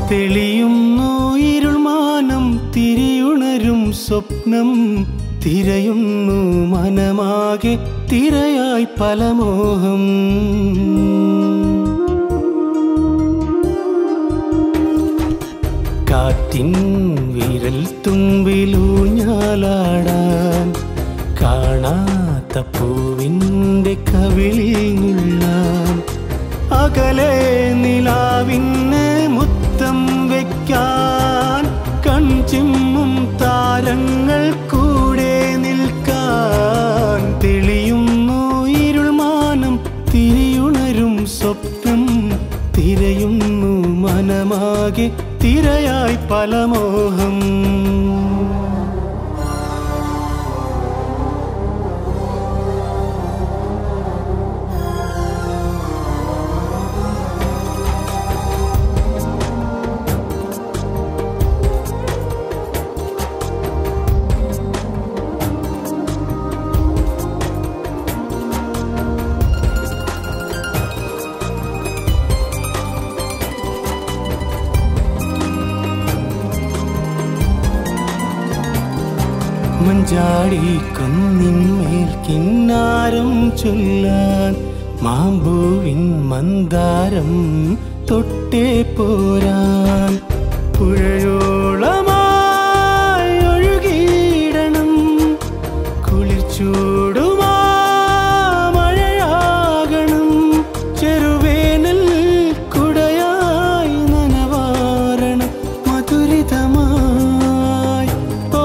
തെളിയുന്നു ഇരുൾമാനം തിരിയുണരും സ്വപ്നം തിരയുന്നു മനമാകെ തിരയായി പല മോഹം കാറ്റിൻ വിരൽ തുമ്പിലൂഞ്ഞാലാടാൻ കാണാത്ത പൂവിൻ്റെ കവിളിൽ നുള്ളാൻ അകലെ നിലാവിന് മുത്തം വെക്കാൻ കൺചിമ്മും താരങ്ങൾ കൂടെ നിൽക്കാൻ തെളിയുന്നു ഇരുൾമാനം തിരിയുണരും സ്വപ്നം തിരയുന്നു മനമാകെ തിരയായി പല മോഹം മഞ്ചാടി കുന്നിന്മേൽ കിന്നാരം ചൊല്ലാൻ മാമ്പൂവിൻ മന്ദാരം തൊട്ടേ പോരാൻ പുഴയോളമായി ഒഴുകിയിടണം കുളിർ ചൂടുമാ മഴയാകണം ചെറുവേനൽ കുടയായി നനവാരണം മധുരിതമായി ഓ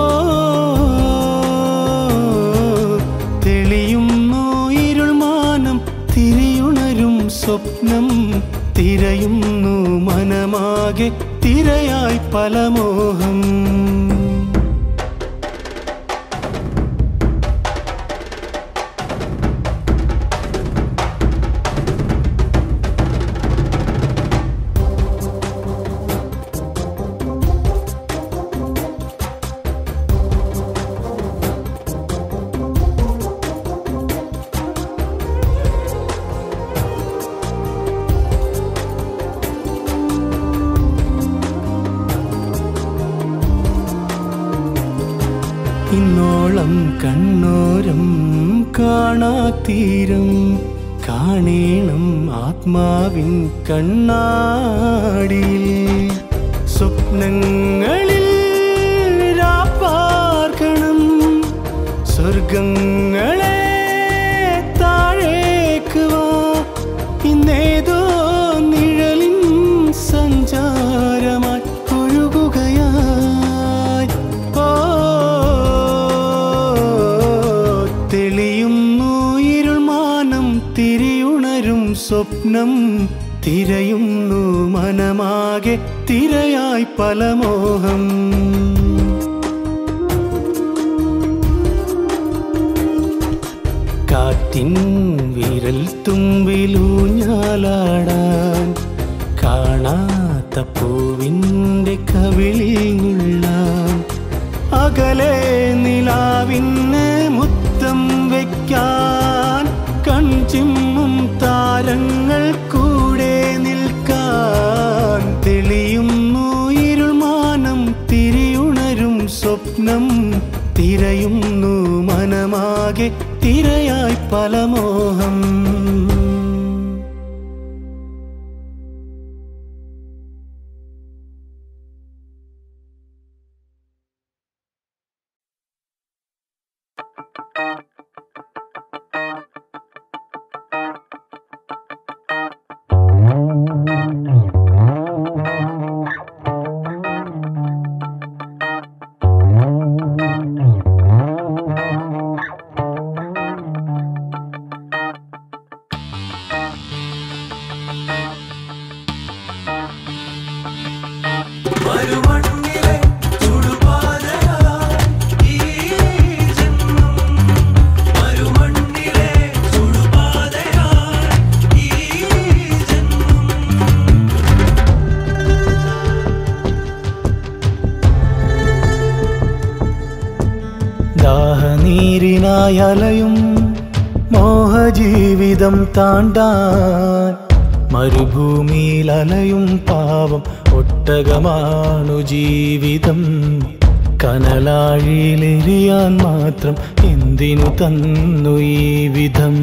തെളിയുന്നു ഇരുൾമാനം തിരിയുണരും സ്വപ്നം തിരയുന്നു മനമാകെ തിരയായി പല മോഹം ഇന്നോളം കണ്ണോരം കാണാത്തീരം കാണേണം ആത്മാവിൻ കണ്ണാടിയിൽ സ്വപ്നങ്ങളിൽ രാപ്പാർക്കണം സ്വർഗങ്ങളെ താഴേക്ക് വാ ഇന്നേതോ നിഴലിൻ സഞ്ചാരമായി ഒഴുകുകയായി ഓ തെളിയുന്നു ഇരുൾമാനം തിരിയുണരും സ്വപ്നം തിരയുന്നു മനമാകെ തിരയായി പല മോഹം കാറ്റിൻ വിരൽ തുമ്പിലൂഞ്ഞാലാടാൻ കാണാത്ത പൂവിൻ്റെ കവിളിൽ നുള്ളാൻ അകലെ നിലാവിന് മുത്തം വെക്കാൻ കൺചിമ്മും താരങ്ങൾ കൂടെ നിൽക്കാൻ തെളിയുന്നു ഇരുൾമാനം തിരിയുണരും സ്വപ്നം തിരയുന്നു മനമാകെ തിരയായി പല മോഹം മരുമണ്ണിലെ ചുടുപാതയായി ഈ ജന്മം മരുമണ്ണിലെ ചുടുപാതയായി ഈ ജന്മം ദാഹനീരിനായി അലയും മോഹജീവിതം താണ്ടാൻ മരുഭൂമിയിൽ അലയും പാവം ഒട്ടകമാണു ജീവിതം കനലാഴിയിലെരിയാൻ മാത്രം എന്തിനു തന്നു ഈ വിധം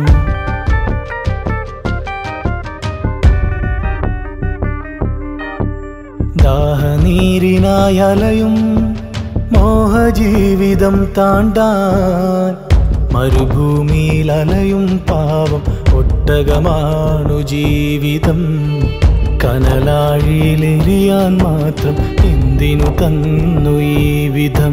ദാഹനീരിനായലയും മോഹജീവിതം താണ്ടാൻ മരുഭൂമിയിൽ അലയും പാവം ഒട്ടകമാണു ജീവിതം കനലാഴിയിലെരിയാൻ മാത്രം എന്തിനു തന്നു ഈ വിധം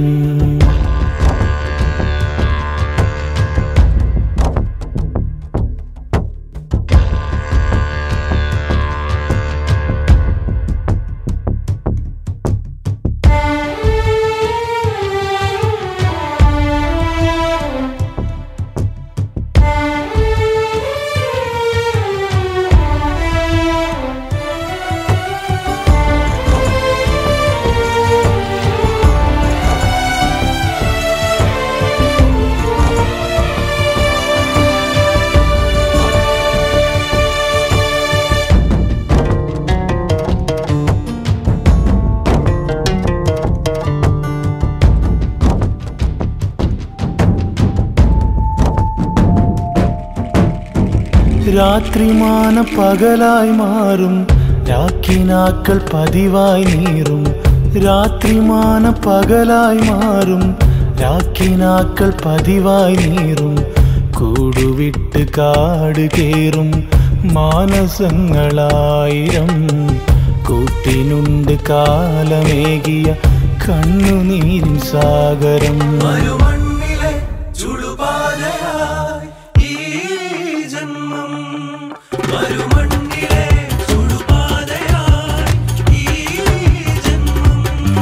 രാത്രിമാന പകലായി മാറും രാക്കിനാക്കൾ പതിവായി നീറും രാത്രിമാന പകലായി മാറും രാക്കിനാക്കൾ പതിവായി നീറും കൂടുവിട്ട് കാട് കേറും മാനസങ്ങളായിരം കൂട്ടിനുണ്ട് കാലമേകിയ കണ്ണുനീരിൻ സാഗരം മരുമണ്ണിലെ ചുടുപാതയായി ഈ ജന്മം മരുമണ്ണിലെ ചുടുപാതയായി ഈ ജന്മം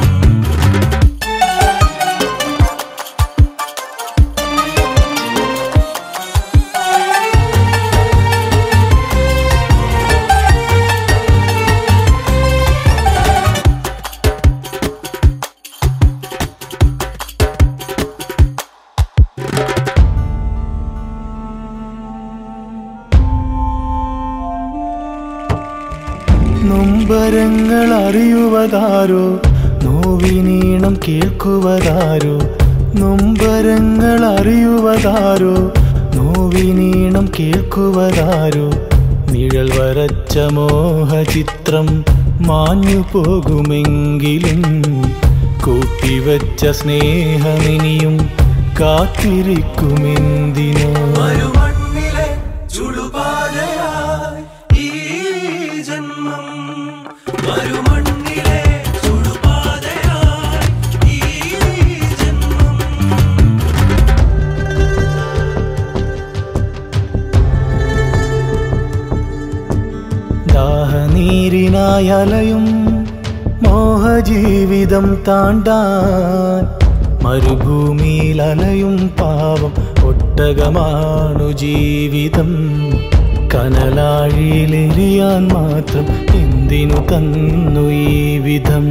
നൊമ്പരങ്ങൾ അറിയുവതാരോ നോവിനീണം കേൾക്കുവതാരോ നൊമ്പരങ്ങൾ അറിയുവതാരോ നോവിനീണം കേൾക്കുവതാരോ നിഴൽ വരച്ച മോഹചിത്രം മാഞ്ഞു പോകുമെങ്കിലും കൂട്ടിവച്ച സ്നേഹമിനിയും കാത്തിരിക്കുമെന്തിനോ മരുമണ്ണിലെ ചുടുപാതയായി ഈ ജന്മം മരുമണ്ണിലെ ചുടുപാതയായി ഈ ജന്മം ദാഹനീരിനായലയും മോഹജീവിതം താണ്ടാൻ മരുഭൂമിയിൽ അലയും പാവം ഒട്ടകമാണു ജീവിതം കനലാഴിയിലെരിയാൻ മാത്രം എന്തിനു തന്നു ഈ വിധം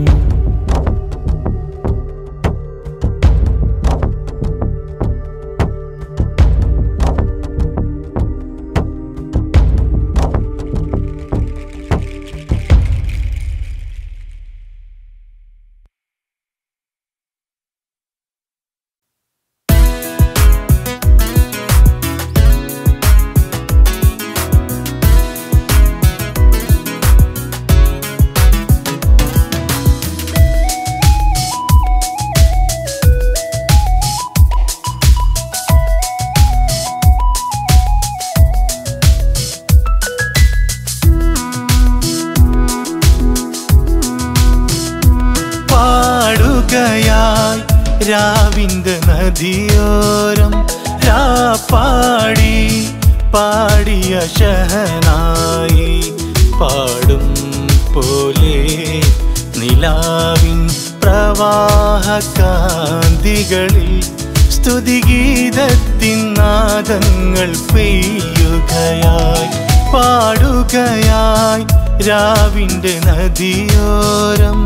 പാടുകയായി രാവിന്റെ നദിയോരം രാപ്പാടി പാടിയ ഷഹനായി പാടും പോലെ നിലാവിൻ പ്രവാഹ കാന്തികളിൽ സ്തുതിഗീതത്തിൻ നാദങ്ങൾ പെയ്യുകയായി പാടുകയായി രാവിന്റെ നദിയോരം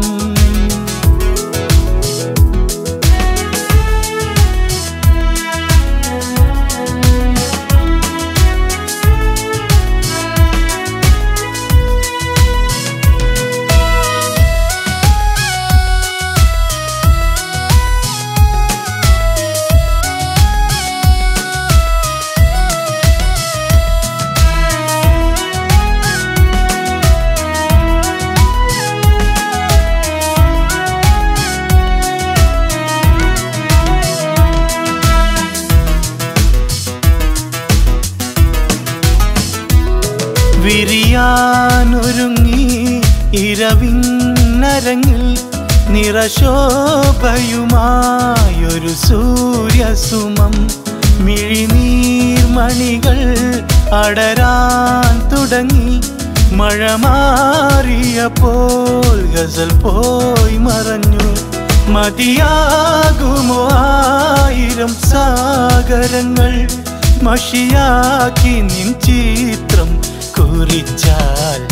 വിരിയാനൊരുങ്ങി ഇരവിന്നരങ്ങിൽ നിറശോഭയുമായൊരു സൂര്യസുമം മിഴിനീർമണികൾ അടരാൻ തുടങ്ങി മഴ മാറിയപ്പോൾ ഗസൽ പോയി മറഞ്ഞു മതിയാകുമോ ആയിരം സാഗരങ്ങൾ മഷിയാക്കി നിൻ ചിത്രം കുറിച്ചാൽ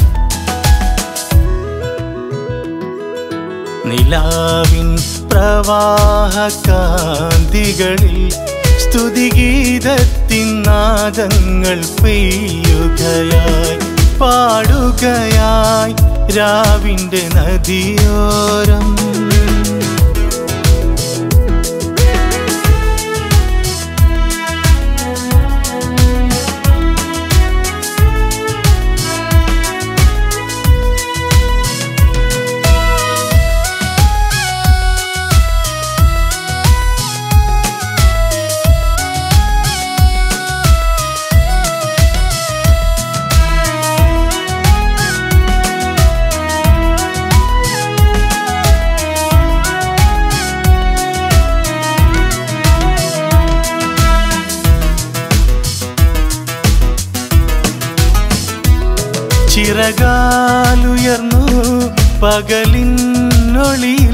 നിലാവിൻ പ്രവാഹ കാന്തികളിൽ സ്തുതിഗീതത്തിൻ നാദങ്ങൾ പെയ്യുകയായി പാടുകയായി രാവിൻ്റെ നദിയോരം ചിറകാലുയർന്നു പകലിനൊളിയിൽ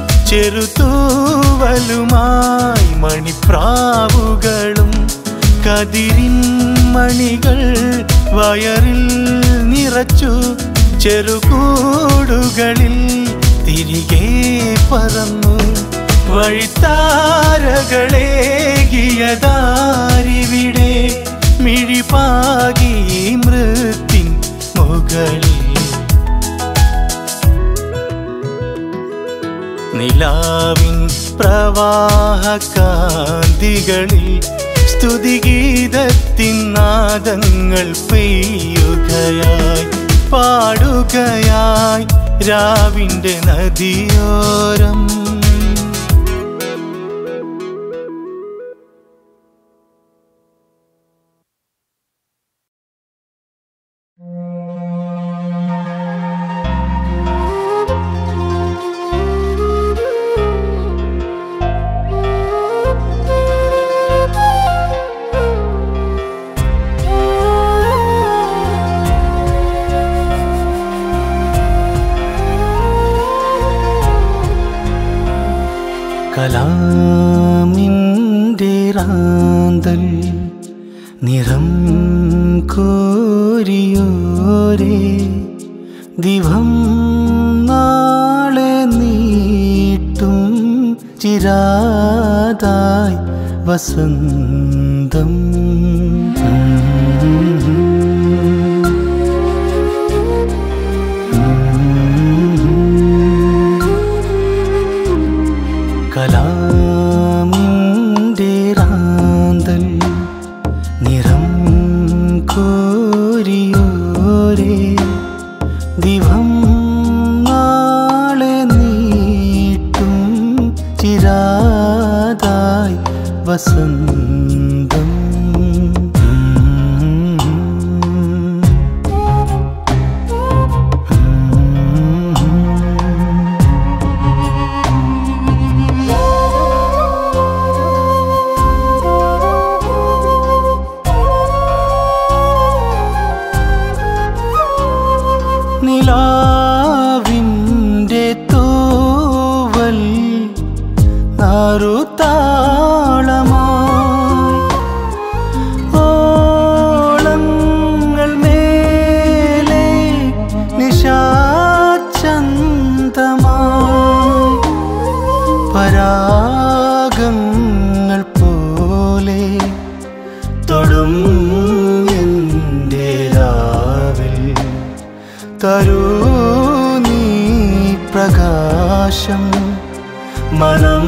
ചെറുതൂവലുമായി മണിപ്രാവുകളും കതിരിൻ മണികൾ വയറിൽ നിറച്ചു ചെറുകൂടുകളിൽ തിരികെ പറന്നു വഴിത്താരകളേകിയതാരിവിടെ മിഴിപാകി മൃത്തിൻ മുകളിൽ നിലാവിൻ പ്രവാഹ കാന്തികളിൽ സ്തുതിഗീതത്തിൻ നാദങ്ങൾ പെയ്യുകയായി പാടുകയായി രാവിൻ്റെ നദിയോരം കലാമിൻ്റെ റാന്തൽ നിറം കോരിയോരേ ദിവം നാളെ നീട്ടും ചിരാതായി വസന്തം കലാമിൻ്റെ റാന്തൽ നിറം കോരിയോരേ ദിവം നാളെ നീട്ടും ചിരാതായി വസന്തം നിലാവിൻ്റെ തൂവൽ ആറുതാളമായി ഓളങ്ങൾ മേലെ നിശാചന്തമായി പരാഗങ്ങൾ പോലെ തൊടും എൻ്റെ രാവിൽ തരൂ നീ പ്രകാശം മനം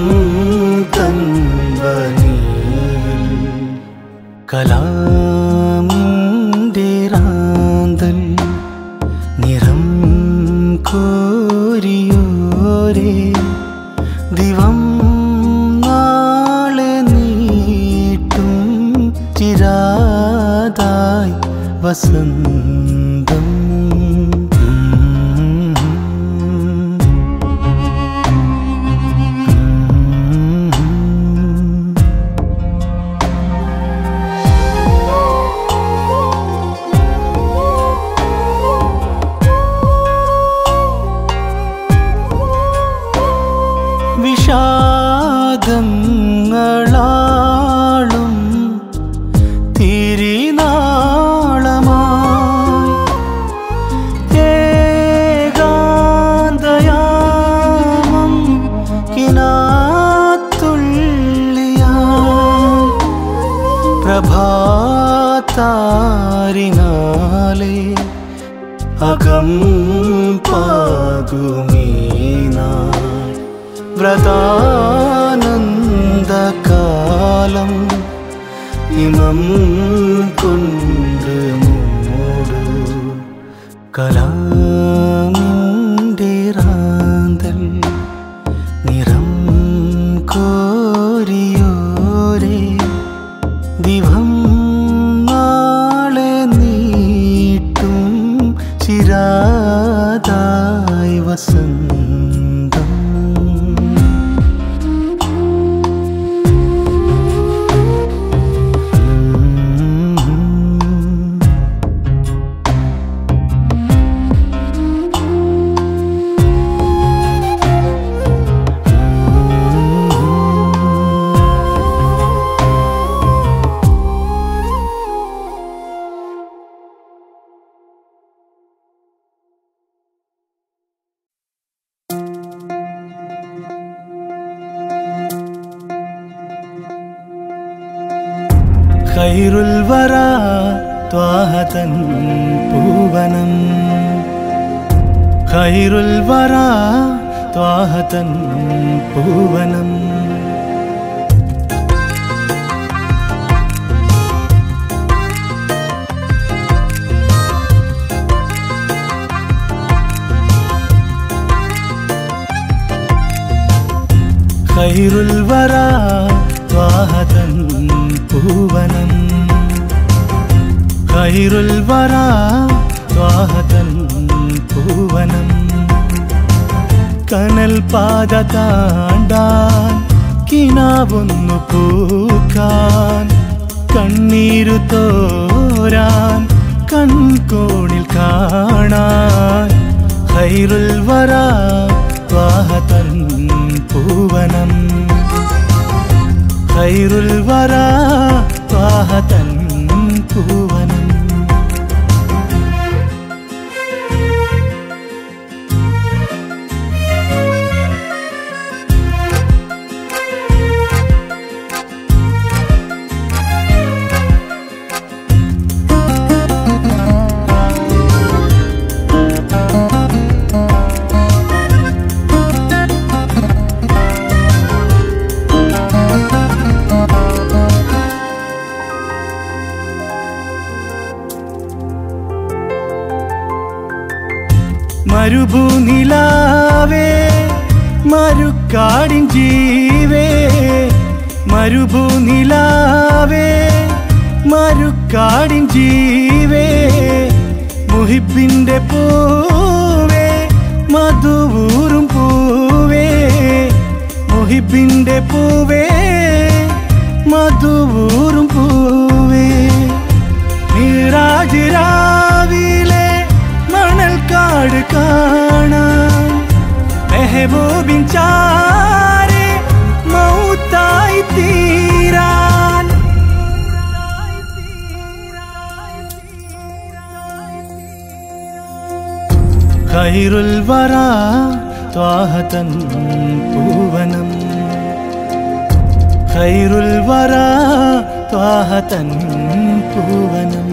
തൻവനീൽ കലാമിൻ്റെ റാന്തൽ നിറം കോരിയോരേ ദിവം നാളെ നീട്ടും ചിരാതായി വസന്തം താരിനാലേ അകം പാകുമീനാ വ്രതാനന്ദകാലം ഇമം കൊണ്ട് മൂടു കലാമിൻ്റെ റാന്തൽ നിറം കോരിയോരേ ദിവം നാളെ നീട്ടും ചിരാതായി വസന്തം ഖൈറുൽ വറ ത്വാഹതൻ പൂവനം ഖൈറുൽ വറ ത്വാഹതൻ പൂവനം ഖൈറുൽ വറ ത്വാഹതൻ പൂവനം ഖൈറുൽ വറ ത്വാഹതൻ പൂവനം കനൽ പാത താണ്ടാൻ കിനാവൊന്നു പൂക്കാൻ കണ്ണീരു തോരാൻ കൺകോണിൽ കാണാൻ ഖൈറുൽ വറ ത്വാഹതൻ പൂവനം ഖൈറുൽ വറ ത്വാഹതൻ പൂവനം മരുഭൂനിലാവേ മരുക്കാടിൻ ജീവേ മരുഭൂനിലാവേ മരുക്കാടിൻ ജീവേ മുഹിബിന്റെ പൂവേ മധുവൂറും പൂവേ മുഹിബിന്റെ പൂവേ മധുവൂറും പൂവേ നീറാജ് രാവിലെ മണൽക്കാട് കാണാൻ മെഹബൂബിൻ ചാരെ മൗത്തായി തീരാൻ ഖൈറുൽ വറ ത്വാഹതൻ പൂവനം ഖൈറുൽ വറ ത്വാഹതൻ പൂവനം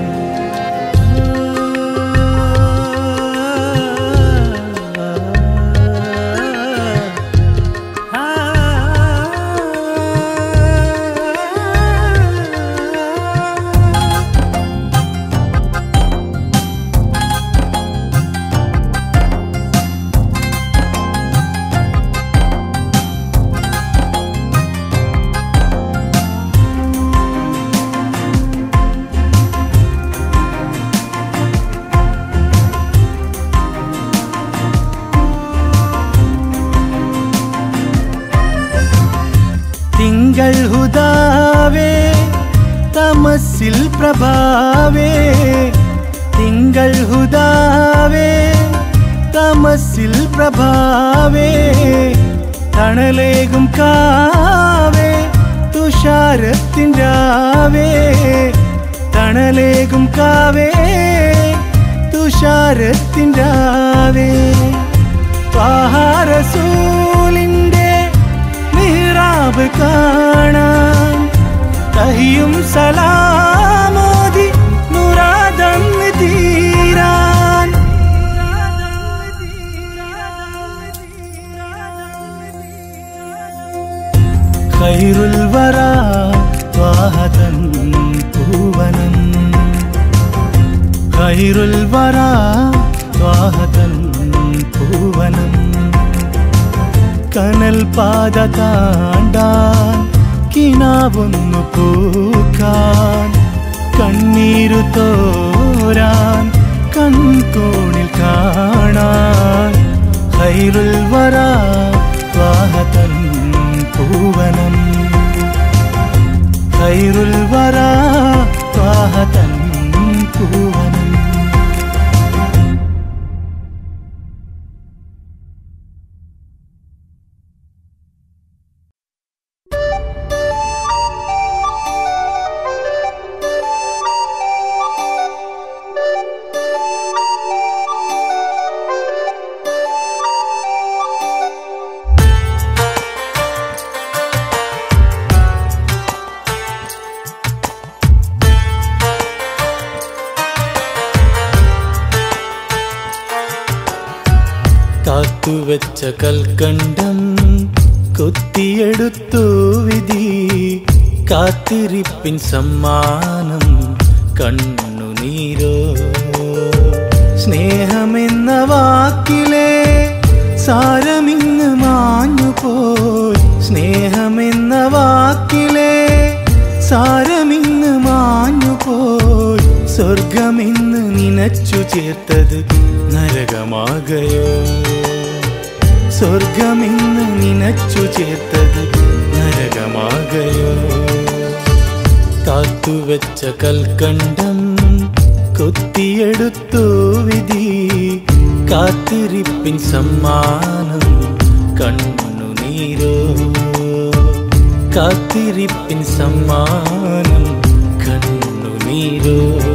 തിങ്കൾ ഹുദാവേ തമസിൽ പ്രഭാവേ തിങ്കൾ ഹുദാവേ തമസിൽ പ്രഭാവേ തണലേകും കാവേ തുഷാരത്തിൻ രാവേ തണലേകും കാവേ തുഷാരത്തിൻ രാവേ ത്വാഹാരസൂലിൻ്റെ മിഹ്റാബ് കാണാൻ തഹിയും സലാമോദി ഖൈറുൽ വറ ത്വാഹതൻ പൂവനം ഖൈറുൽ വറ ത്വാഹതൻ പൂവനം കനൽ പാത താണ്ടാൻ കിനാവൊന്നു പൂക്കാൻ കണ്ണീരു തോരാൻ കൺകോണിൽ കാണാൻ ഖൈറുൽ വറ ത്വാഹതൻ പൂവനം ഖൈറുൽ വറ ത്വാഹതൻ പൂവനം കാത്തുവെച്ച കൽക്കണ്ടം കൊത്തിയെടുത്തു വിധി കാത്തിരിപ്പിൻ സമ്മാനം കണ്ണുനീരോ സ്നേഹമെന്ന വാക്കിലെ സാരമിന്ന് മാഞ്ഞുപോയി സ്നേഹമെന്ന വാക്കിലെ സാരമിന്ന് മാഞ്ഞുപോയി സ്വർഗമിന്ന് നിനച്ചു ചേർത്തത് നരകമാകയോ സ്വർഗമിന്ന് നിനച്ചു ചേർത്തത് നരകമാകയോ കാത്തുവെച്ച കൽക്കണ്ടം കൊത്തിയെടുത്തു വിധി കാത്തിരിപ്പിൻ സമ്മാനം കണ്ണുനീരോ കാത്തിരിപ്പിൻ സമ്മാനം കണ്ണുനീരോ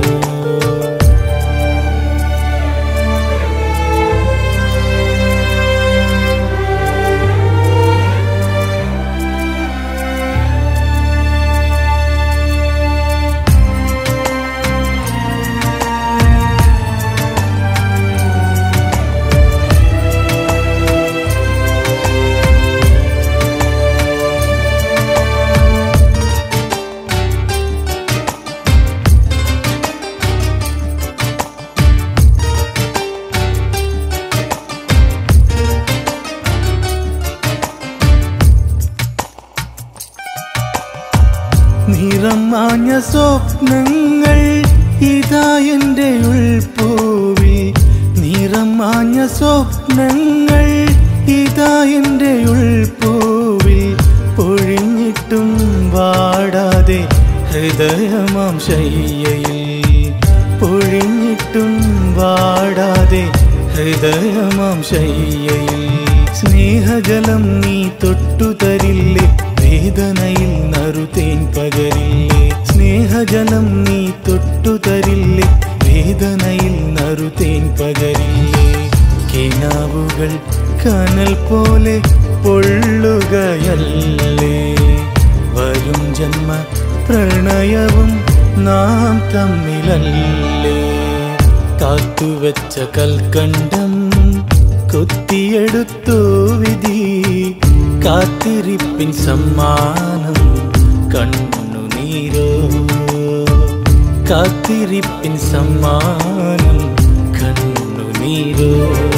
നിറം മാഞ്ഞ സ്വപ്നങ്ങൾ ഇതാ എൻ്റെ ഉൾപ്പൂവിൽ നിറം മാഞ്ഞ സ്വപ്നങ്ങൾ ഇതാ എൻ്റെ ഉൾപ്പൂവിൽ പൊഴിഞ്ഞിട്ടും വാടാതെ ഹൃദയമാം ശയ്യയിൽ പൊഴിഞ്ഞിട്ടും വാടാതെ ഹൃദയമാം ശയ്യയിൽ സ്നേഹജലം നീ തൊട്ടു തരില്ലേ വേദനയിൽ നറുതേൻ പകരില്ലേ സ്നേഹജലം നീ തൊട്ടു തരില്ലേ വേദനയിൽ നറുതേൻ പകരില്ലേ കിനാവുകൾ കനൽ പോലെ പൊള്ളുകയല്ലേ വരും ജന്മ പ്രണയവും നാം തമ്മിലല്ലേ കാത്തുവെച്ച കൽക്കണ്ടം കൊത്തിയെടുത്തു വിധി കാത്തിരിപ്പിൻ സമ്മാനം കണ്ണുനീരോ കാത്തിരിപ്പിൻ സമ്മാനം കണ്ണുനീരോ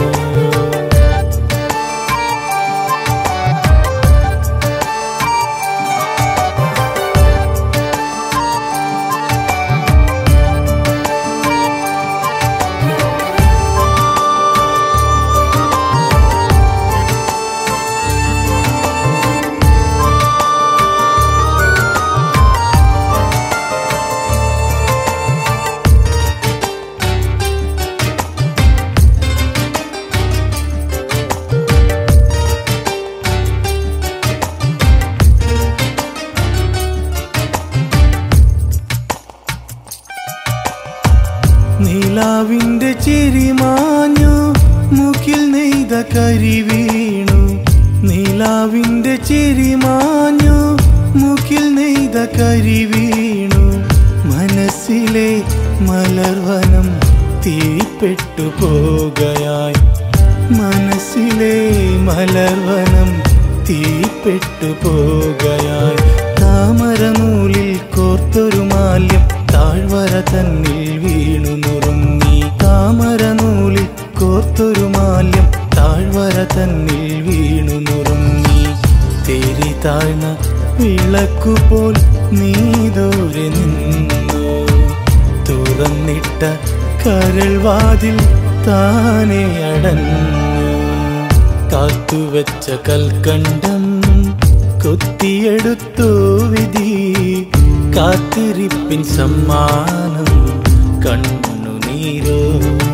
നിലാവിന്റെ ചിരി മാഞ്ഞു മുക്കിൽ നെയ്ത കരി വീണു നിലാവിന്റെ ചിരി മാഞ്ഞു മുക്കിൽ നെയ്ത കരി വീണു മനസ്സിലെ മലർവനം തീപ്പെട്ടു പോകയായി മനസ്സിലെ മലർവനം തീപ്പെട്ടു പോകയായി താമരനൂലിൽ കോർത്തൊരു മാല്യം താഴ്വര തന്നിൽ വീണു നുറുങ്ങി താമരനൂലിൽ കോർത്തൊരു മാല്യം താഴ്വര തന്നിൽ വീണു നുറുങ്ങി തേരി താഴ്ന്ന വിളക്കുപോൽ നീ ദൂരെ നിന്നു തുറന്നിട്ട കരൾവാതിൽ താനെ അടഞ്ഞു കാത്തുവെച്ച കൽക്കണ്ടം കൊത്തിയെടുത്തു വിധി കാത്തിരിപ്പിൻ സമ്മാനം കണ്ണുനീരോ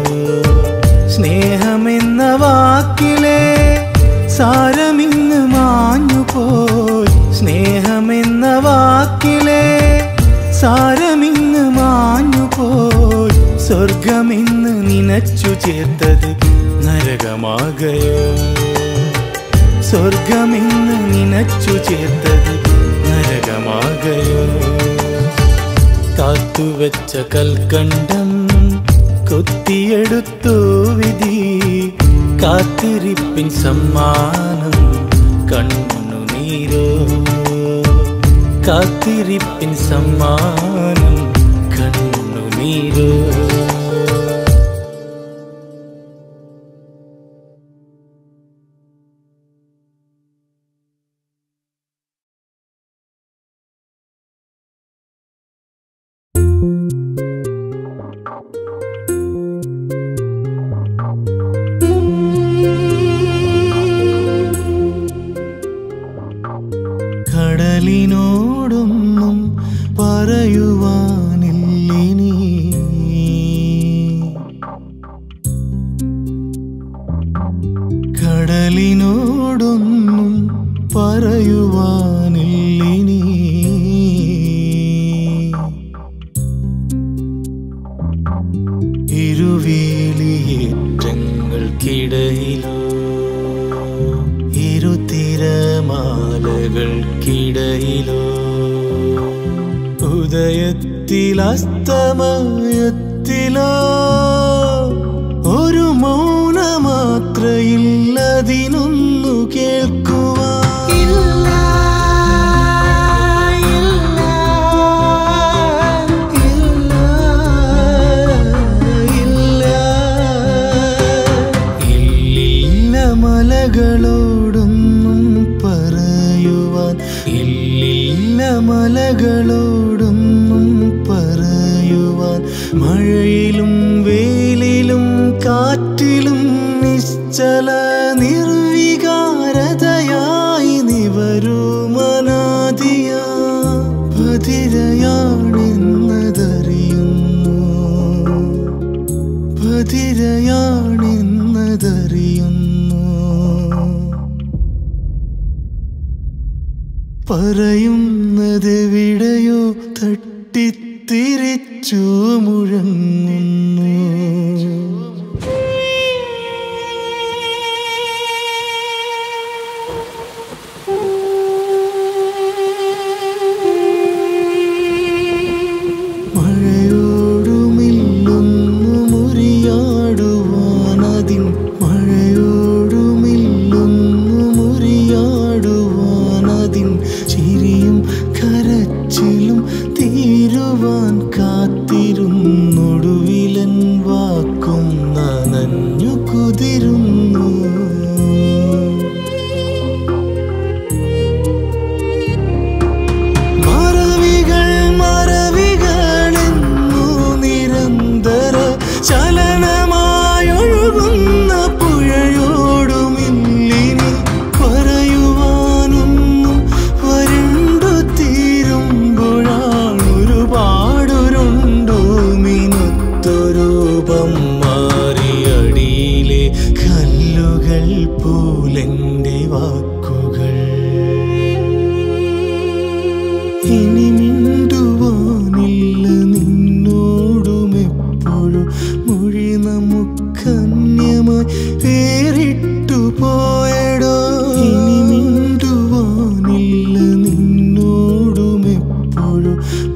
സ്നേഹമെന്ന വാക്കിലെ സാരമിന്ന് മാഞ്ഞുപോയി സ്നേഹമെന്ന വാക്കിലെ സാരമിന്ന് മാഞ്ഞുപോയി സ്വർഗമിന്ന് നിനച്ചു ചേർത്തത് നരകമാകയോ സ്വർഗമിന്ന് നിനച്ചു ചേർത്തത് നരകമാകയോ കാത്തുവെച്ച കൽക്കണ്ടം കൊത്തിയെടുത്തു വിധി കാത്തിരിപ്പിൻ സമ്മാനം കണ്ണുനീരോ കാത്തിരിപ്പിൻ സമ്മാനം കണ്ണുനീരോ കടലിനോടൊന്നും പറയുവാനില്ലിനി കടലിനോടൊന്നും പറയുവാനില്ലിനി ഇരുവേലിയേറ്റങ്ങൾക്കിടയിലോ ഇരുതിരമാലകൾക്കിടയിലോ ഉദയത്തിലസ്തമയത്തിലോ ഒരു മൗനമാത്രയില്ലതിനൊന്നു കേൾക്കുവാൻ ഇല്ലില്ല മലകളോടൊന്നും പറയുവാൻ ഇല്ലില്ല മലകളോടൊന്നും പറയുവാൻ മഴയിലും വെയിലിലും കാറ്റിലും നിശ്ചല നിർവികാരതയായി നിവരൂ മനാദിയ ഭതിരയാണെന്നതറിയുന്നു ഭതിരയാണെന്നതറിയുന്നു പറയുന്നതെവിടെയോ തട്ടിത്തിരിച്ചു മുഴങ്ങുന്നു മഴയോടുമില്ലൊന്നു മുറിയാടുവാനതിൻ മഴയോടുമില്ലൊന്നു മുറിയാടുവാനതിൻ ചിരിയും കരച്ചിലും തീരുവാൻ കാത്തിരുന്നൊടുവിലൻ വാക്കും നനഞ്ഞു കുതിരുന്നു മറവികൾ മറവികളെന്നു നിരന്തര ചലനമായൊഴുകുന്ന പുഴയോടുമില്ലിനി പറയുവാനൊന്നും വരണ്ടു തീരുമ്പോഴാണൊരുപാടുരുണ്ടു മിനുത്തൊരൂപം മാറിയടിയിലെ കല്ലുകൾ പോലെൻ്റെ വാക്കുകൾ ഇനി മിണ്ടുവാനില്ല നിന്നോടുമെപ്പോഴും മൊഴി നമുക്കന്യമായി വേറിട്ടു പോയടോ ഇനി മിണ്ടുവാനില്ല നിന്നോടുമെപ്പോഴും